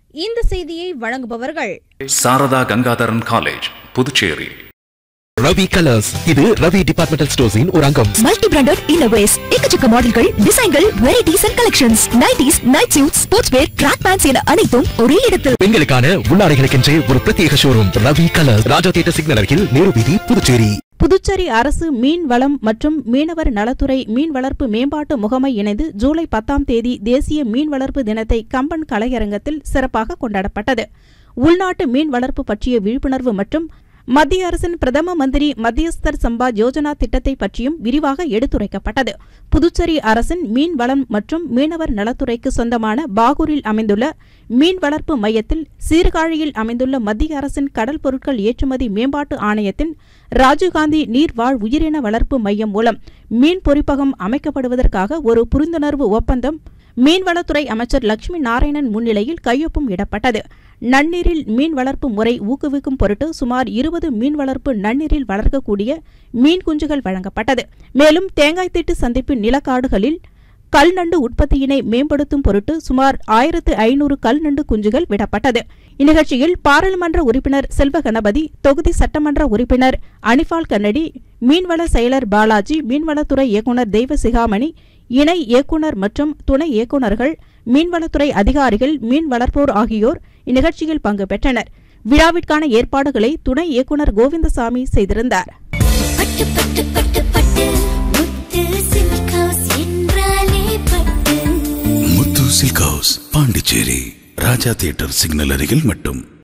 இந்த செய்தியை வழங்குபவர்கள் சாரதா கங்காதரன் காலேஜ் புதுச்சேரி ரவி கலர்ஸ் இது ரவி டிபார்ட்மெண்டல் ஸ்டோர்ஸின் ஒரு அங்கம் மல்டி பிராண்டட் இன்னோவேஸ் எக்கச்சக்க மாடல்கள் டிசைன்கள் varieties and collections nighties night suit sports wear track pants என அனைத்தும் ஒரே இடத்தில் பெண்களுக்கான உள்ளாடைகளுக்கென்றே ஒரு பிரத்யேக showroom Ravi colours Raja theatre signal அருகில் நேரு வீதி புதுச்சேரி புதுச்சேரி அரசு மீன் வளம் மற்றும் மீனவர் நலத்துறை மீன் வளர்ப்பு மேம்பாட்டு முகமை இணைந்து ஜூலை பத்தாம் தேதி தேசிய மீன் வளர்ப்பு தினத்தை கம்பன் கலையரங்கத்தில் சிறப்பாக கொண்டாடப்பட்டது உள்நாட்டு மீன் வளர்ப்பு பற்றிய விழிப்புணர்வு மற்றும் மத்திய அரசின் பிரதம மந்திரி மத்தியஸ்தர் சம்பா யோஜனா திட்டத்தை பற்றியும் விரிவாக எடுத்துரைக்கப்பட்டது புதுச்சேரி அரசின் மீன் வளம் மற்றும் மீனவர் நலத்துறைக்கு சொந்தமான பாகூரில் அமைந்துள்ள மீன் வளர்ப்பு மையத்தில் சீர்காழியில் அமைந்துள்ள மத்திய அரசின் கடல் பொருட்கள் ஏற்றுமதி மேம்பாட்டு ஆணையத்தின் ராஜீவ்காந்தி நீர்வாழ் உயிரின வளர்ப்பு மையம் மூலம் மீன் பொறிப்பகம் அமைக்கப்படுவதற்காக ஒரு புரிந்துணர்வு ஒப்பந்தம் மீன்வளத்துறை அமைச்சர் லட்சுமி நாராயணன் முன்னிலையில் கையொப்பம் இடப்பட்டது நன்னீரில் மீன் வளர்ப்பு முறை ஊக்குவிக்கும் பொருட்டு சுமார் இருபது மீன் வளர்ப்பு நன்னீரில் வளர்க்கக்கூடிய மீன் குஞ்சுகள் வழங்கப்பட்டது மேலும் தேங்காய்த்திட்டு சந்திப்பு நிலக்காடுகளில் கல் நண்டு உற்பத்தியினை மேம்படுத்தும் பொருட்டு சுமார் ஆயிரத்து ஐநூறு கல் நண்டு குஞ்சுகள் விடப்பட்டது இந்நிகழ்ச்சியில் பாராளுமன்ற உறுப்பினர் செல்வ கணபதி தொகுதி சட்டமன்ற உறுப்பினர் அனிபால் கன்னடி மீன்வள செயலர் பாலாஜி மீன்வளத்துறை இயக்குநர் தெய்வ சிகாமணி இணை இயக்குநர் மற்றும் துணை இயக்குநர்கள் மீன்வளத்துறை அதிகாரிகள் மீன் வளர்ப்போர் ஆகியோர் இந்நிகழ்ச்சியில் பங்கு பெற்றனர் விழாவிற்கான ஏற்பாடுகளை துணை இயக்குநர் கோவிந்தசாமி செய்திருந்தார் பட்டு பட்டு பட்டு பட்டு முத்து சில்க் ஹவுஸ் என்றாலே பட்டு Muthu silk house Pondicherry Raja theatre signal அருகில் மட்டும்